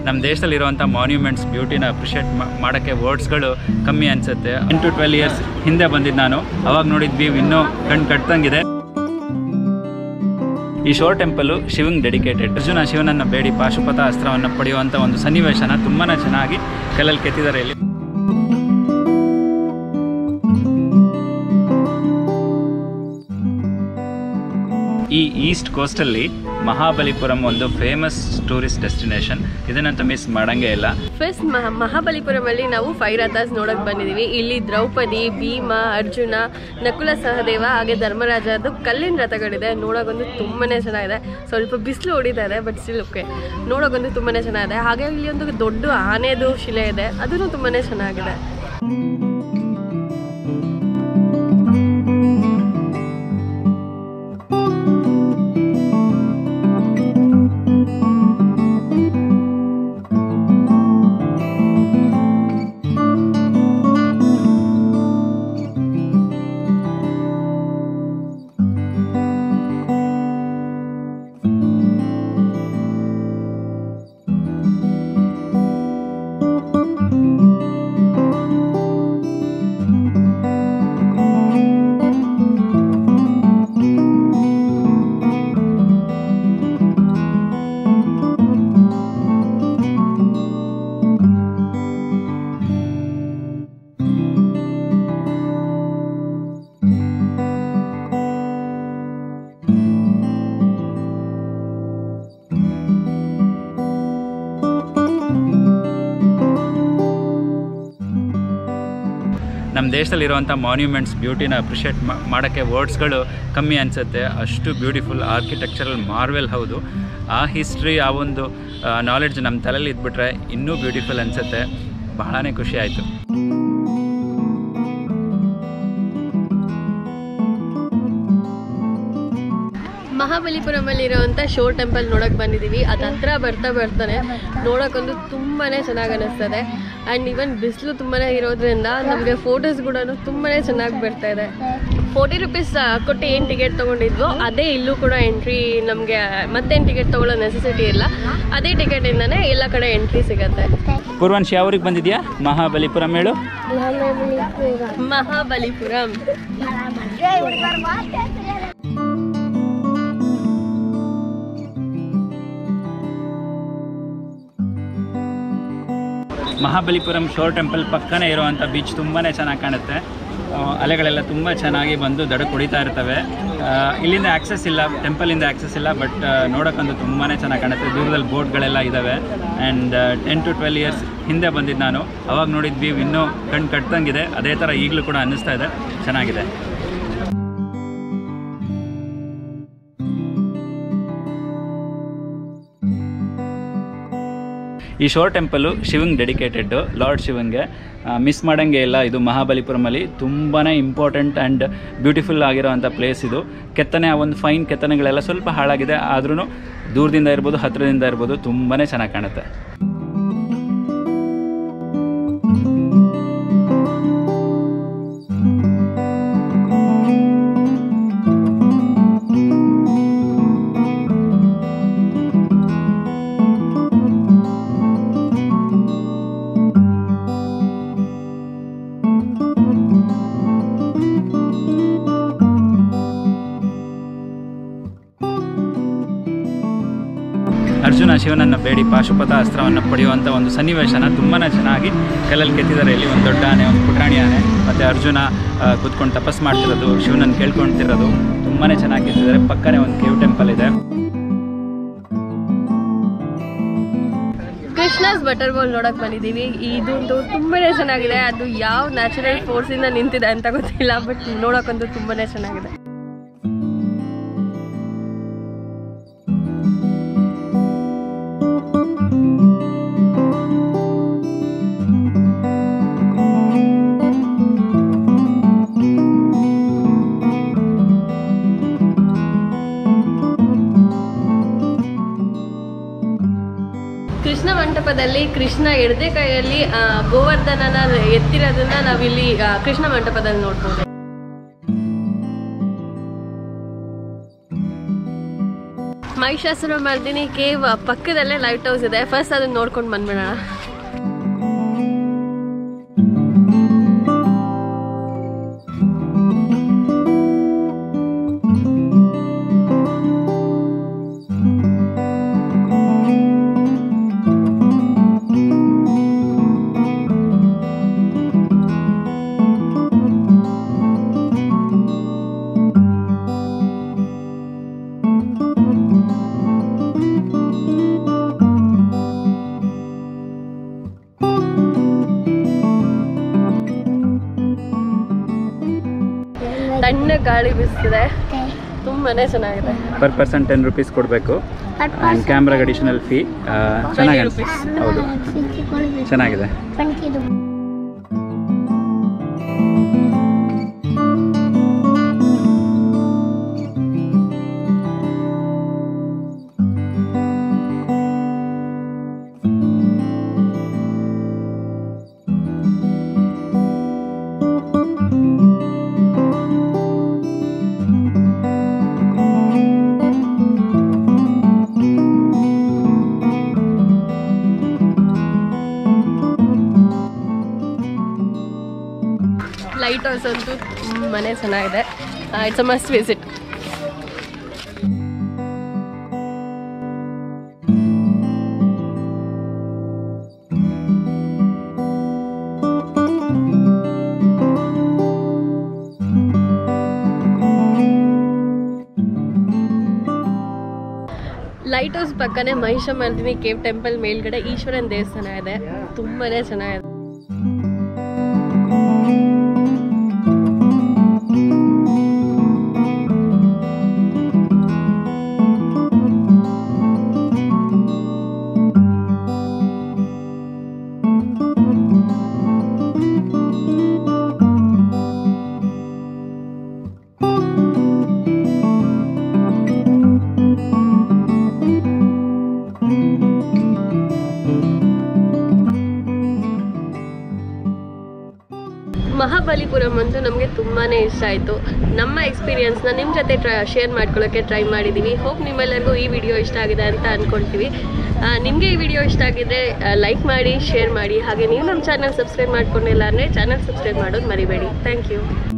ನಮ್ಮ ದೇಶದಲ್ಲಿರುವಂಥ monuments ಬ್ಯೂಟಿನ appreciate ಮಾಡೋಕ್ಕೆ ವರ್ಡ್ಸ್ಗಳು ಕಮ್ಮಿ ಅನಿಸುತ್ತೆ ಟೆನ್ ಟು ಟ್ವೆಲ್ ಇಯರ್ಸ್ ಹಿಂದೆ ಬಂದಿದ್ದು ನಾನು ಅವಾಗ ನೋಡಿದ ವ್ಯೂ ಇನ್ನೂ ಕಣ್ ಕಟ್ತಂಗಿದೆ ಈ ಶೋರ್ ಟೆಂಪಲ್ ಶಿವಂಗ್ ಡೆಡಿಕೇಟೆಡ್ ಅರ್ಜುನ ಶಿವನನ್ನ ಬೇಡಿ ಪಾಶುಪತ ಅಸ್ತ್ರವನ್ನು ಪಡೆಯುವಂಥ ಒಂದು ಸನ್ನಿವೇಶನ ತುಂಬಾ ಚೆನ್ನಾಗಿ ಕಲ್ಲಲ್ಲಿ ಕೆತ್ತಿದ್ದಾರೆ ಇಲ್ಲಿ ಈ ಈಸ್ಟ್ ಕೋಸ್ಟಲ್ಲಿ ಮಹಾಬಲಿಪುರಂ ಒಂದು ಫೇಮಸ್ ಟೂರಿಸ್ಟ್ ಡೆಸ್ಟಿನೇಷನ್ ಇದನ್ನಂತೂ ಮಿಸ್ ಮಾಡಂಗೆ ಇಲ್ಲ ಫಸ್ಟ್ ಮಹ ಮಹಾಬಲಿಪುರಮಲ್ಲಿ ನಾವು ಫೈವ್ ರಥಸ್ ನೋಡಕ್ ಬಂದಿದೀವಿ ಇಲ್ಲಿ ದ್ರೌಪದಿ ಭೀಮ ಅರ್ಜುನ ನಕುಲ ಸಹದೇವ ಹಾಗೆ ಧರ್ಮರಾಜದ್ದು ಕಲ್ಲಿನ ರಥಗಳಿದೆ ನೋಡೋಕೊಂದು ತುಂಬಾನೇ ಚೆನ್ನಾಗಿದೆ ಸ್ವಲ್ಪ ಬಿಸಿಲು ಹೊಡಿತಾ ಇದೆ ಬಟ್ ಸ್ಟಿಲ್ ಓಕೆ ನೋಡೋಕೊಂದು ತುಂಬಾನೇ ಚೆನ್ನಾಗಿದೆ ಹಾಗೆ ಇಲ್ಲಿ ಒಂದು ದೊಡ್ಡ ಆನೆದು ಶಿಲೆ ಇದೆ ಅದನ್ನು ತುಂಬಾನೇ ಚೆನ್ನಾಗಿದೆ ನಮ್ಮ ದೇಶದಲ್ಲಿರುವಂಥ ಮಾನ್ಯುಮೆಂಟ್ಸ್ ಬ್ಯೂಟಿನ ಅಪ್ರಿಷಿಯೇಟ್ ಮಾಡೋಕ್ಕೆ ವರ್ಡ್ಸ್ಗಳು ಕಮ್ಮಿ ಅನಿಸುತ್ತೆ ಅಷ್ಟು ಬ್ಯೂಟಿಫುಲ್ ಆರ್ಕಿಟೆಕ್ಚರಲ್ ಮಾರ್ವೆಲ್ ಹೌದು ಆ ಹಿಸ್ಟ್ರಿ ಆ ಒಂದು ನಾಲೆಡ್ಜ್ ನಮ್ಮ ತಲೆಯಲ್ಲಿ ಇದ್ಬಿಟ್ರೆ ಇನ್ನೂ ಬ್ಯೂಟಿಫುಲ್ ಅನಿಸುತ್ತೆ ಬಹಳನೇ ಖುಷಿ ಆಯಿತು ಮಹಾಬಲಿಪುರಮಲ್ಲಿ ಇರುವಂಥ ಶೋರ್ ಟೆಂಪಲ್ ನೋಡಕ್ ಬಂದಿದ್ದೀವಿ ಅದು ಹತ್ರ ಬರ್ತಾ ಬರ್ತಾನೆ ನೋಡೋಕ್ಕೊಂದು ತುಂಬಾನೇ ಚೆನ್ನಾಗಿ ಅನಿಸ್ತದೆ ಆ್ಯಂಡ್ ಈವನ್ ಬಿಸಿಲು ತುಂಬಾನೇ ಇರೋದ್ರಿಂದ ನಮಗೆ ಫೋಟೋಸ್ ಕೂಡ ತುಂಬಾನೇ ಚೆನ್ನಾಗಿ ಬರ್ತಾ ಇದೆ ಫೋರ್ಟಿ ರುಪೀಸ್ ಕೊಟ್ಟು ಏನು ಟಿಕೆಟ್ ತೊಗೊಂಡಿದ್ವೋ ಅದೇ ಇಲ್ಲೂ ಕೂಡ ಎಂಟ್ರಿ ನಮಗೆ ಮತ್ತೇನು ಟಿಕೆಟ್ ತೊಗೊಳ್ಳೋ ನೆಸೆಸಿಟಿ ಇಲ್ಲ ಅದೇ ಟಿಕೆಟಿಂದನೇ ಎಲ್ಲ ಕಡೆ ಎಂಟ್ರಿ ಸಿಗತ್ತೆ ಪೂರ್ವಂಶ್ ಯಾವ ಊರಿಗೆ ಬಂದಿದ್ಯಾ ಮಹಾಬಲಿಪುರಂ ಹೇಳು ಮಹಾಬಲಿಪುರಂ ಮಹಾಬಲಿಪುರಂ ಶೋರ್ ಟೆಂಪಲ್ ಪಕ್ಕನೇ ಇರುವಂಥ ಬೀಚ್ ತುಂಬಾ ಚೆನ್ನಾಗಿ ಕಾಣುತ್ತೆ ಆ, ಅಲೆಗಳೆಲ್ಲ ತುಂಬ ಚೆನ್ನಾಗಿ ಬಂದು ದಡಕ್ಕೆ ಹೊಡಿತಾ ಇರ್ತವೆ ಆ, ಇಲ್ಲಿಂದ ಆ್ಯಕ್ಸಸ್ ಇಲ್ಲ ಟೆಂಪಲಿಂದ ಆ್ಯಕ್ಸಸ್ ಇಲ್ಲ ಬಟ್ ನೋಡೋಕ್ಕಂತೂ ತುಂಬಾ ಚೆನ್ನಾಗಿ ಕಾಣುತ್ತೆ ದೂರದಲ್ಲಿ ಬೋಟ್ಗಳೆಲ್ಲ ಇದ್ದಾವೆ and ten to twelve years ಹಿಂದೆ ಬಂದಿದ್ದು ನಾನು ಅವಾಗ ನೋಡಿದ ವ್ಯೂ ಇನ್ನೂ ಕಣ್ ಕಟ್ತಂಗಿದೆ ಅದೇ ಥರ ಈಗಲೂ ಕೂಡ ಅನ್ನಿಸ್ತಾ ಇದೆ ಚೆನ್ನಾಗಿದೆ ಈ ಶೋರ್ ಟೆಂಪಲು ಶಿವಂಗ್ ಡೆಡಿಕೇಟೆಡ್ ಲಾರ್ಡ್ ಶಿವಂಗೆ ಮಿಸ್ ಮಾಡೋಂಗೆ ಇಲ್ಲ ಇದು ಮಹಾಬಲಿಪುರಮಲ್ಲಿ ತುಂಬಾ ಇಂಪಾರ್ಟೆಂಟ್ ಆ್ಯಂಡ್ ಬ್ಯೂಟಿಫುಲ್ ಆಗಿರೋವಂಥ ಪ್ಲೇಸ್ ಇದು ಕೆತ್ತನೆ ಆ ಒಂದು ಫೈನ್ ಕೆತ್ತನೆಗಳೆಲ್ಲ ಸ್ವಲ್ಪ ಹಾಳಾಗಿದೆ ಆದ್ರೂ ದೂರದಿಂದ ಇರ್ಬೋದು ಹತ್ತಿರದಿಂದ ಇರ್ಬೋದು ತುಂಬಾ ಚೆನ್ನಾಗಿ ಕಾಣುತ್ತೆ ಅರ್ಜುನ ಶಿವನನ್ನ ಬೇಡಿ ಪಾಶುಪತ ಅಸ್ತ್ರವನ್ನು ಪಡೆಯುವಂಥ ಒಂದು ಸನ್ನಿವೇಶನ ತುಂಬಾ ಚೆನ್ನಾಗಿ ಕಲ್ಲಲ್ಲಿ ಕೆತ್ತಿದ್ದಾರೆ ಇಲ್ಲಿ ಒಂದು ದೊಡ್ಡ ಆನೆ ಒಂದು ಪುಟಾಣಿ ಆನೆ ಮತ್ತು ಅರ್ಜುನ ಆ, ಕೂತ್ಕೊಂಡು ತಪಸ್ ಮಾಡ್ತಿರೋದು ಶಿವನನ್ನು ಕೇಳ್ಕೊಳ್ತಿರೋದು ತುಂಬಾ ಚೆನ್ನಾಗಿ ಕೆತ್ತಿದ್ದಾರೆ ಪಕ್ಕನೇ ಒಂದು ಕೇವ್ ಟೆಂಪಲ್ ಇದೆ ಕೃಷ್ಣಾಸ್ ಬಟರ್ ಬಾಲ್ ನೋಡಕ್ ಬಂದಿದ್ದೀವಿ ಇದೊಂದು ತುಂಬಾನೇ ಚೆನ್ನಾಗಿದೆ ಅದು ಯಾವ ನ್ಯಾಚುರಲ್ ಫೋರ್ಸ್ ಇಂದ ನಿಂತಿದೆ ಅಂತ ಗೊತ್ತಿಲ್ಲ ಬಟ್ ನೋಡಕ್ಕಂತೂ ತುಂಬಾನೇ ಚೆನ್ನಾಗಿದೆ ಕೃಷ್ಣ ಮಂಟಪದಲ್ಲಿ ಕೃಷ್ಣ ಎಡದೆ ಕೈಯಲ್ಲಿ ಆ, ಗೋವರ್ಧನನ ಎತ್ತಿರೋದನ್ನ ನಾವಿಲ್ಲಿ ಆ, ಕೃಷ್ಣ ಮಂಟಪದಲ್ಲಿ ನೋಡ್ಬೋದು ಮಹಿಷಾಸುರ ಮರ್ದಿನಿ ಕೇವ್ ಪಕ್ಕದಲ್ಲೇ ಲೈಟ್ ಹೌಸ್ ಇದೆ ಫಸ್ಟ್ ಅದನ್ನ ನೋಡ್ಕೊಂಡು ಬಂದ್ಬಿಡೋಣ ತಣ್ಣ ಗಾಳಿ ಬೀಸ್ತಿದೆ ತುಂಬಾನೇ ಚೆನ್ನಾಗಿದೆ ಪರ್ ಪರ್ಸನ್ ಟೆನ್ ರುಪೀಸ್ ಕೊಡಬೇಕು ಆ್ಯಂಡ್ ಕ್ಯಾಮ್ರಾಗೆ ಅಡಿಷನಲ್ ಫೀ ಚೆನ್ನಾಗಿ ಅನ್ಸ್- ಹೌದು ಚೆನ್ನಾಗಿದೆ ಲೈಟ್ ಹೌಸ್ ಅಂತೂ ತುಂಬಾನೇ ಚೆನ್ನಾಗಿದೆ it's a must visit light house ಪಕ್ಕನೇ ಮಹಿಷಮರ್ದಿನಿ ಕೇವ್ ಟೆಂಪಲ್ ಮೇಲ್ಗಡೆ ಈಶ್ವರನ್ ದೇವಸ್ಥಾನ ಇದೆ ತುಂಬಾನೇ ಚೆನ್ನಾಗಿದೆ ಮಹಾಬಲಿಪುರಂ ಅಂತೂ ನಮಗೆ ತುಂಬಾ ಇಷ್ಟ ಆಯಿತು ನಮ್ಮ ಎಕ್ಸ್ಪೀರಿಯನ್ಸ್ನ ನಿಮ್ಮ ಜೊತೆ ಟ್ರೈ ಶೇರ್ ಮಾಡ್ಕೊಳ್ಳೋಕ್ಕೆ ಟ್ರೈ ಮಾಡಿದ್ದೀವಿ ಹೋಪ್ ನಿಮ್ಮೆಲ್ಲರಿಗೂ ಈ ವಿಡಿಯೋ ಇಷ್ಟ ಆಗಿದೆ ಅಂತ ಅಂದ್ಕೊಳ್ತೀವಿ ನಿಮಗೆ ಈ ವಿಡಿಯೋ ಇಷ್ಟ ಆಗಿದ್ರೆ ಲೈಕ್ ಮಾಡಿ ಶೇರ್ ಮಾಡಿ ಹಾಗೆ ನೀವು ನಮ್ಮ ಚಾನಲ್ ಸಬ್ಸ್ಕ್ರೈಬ್ ಮಾಡ್ಕೊಂಡಿಲ್ಲ ಅಂದರೆ ಚಾನಲ್ ಸಬ್ಸ್ಕ್ರೈಬ್ ಮಾಡೋದು ಮರಿಬೇಡಿ ಥ್ಯಾಂಕ್ ಯು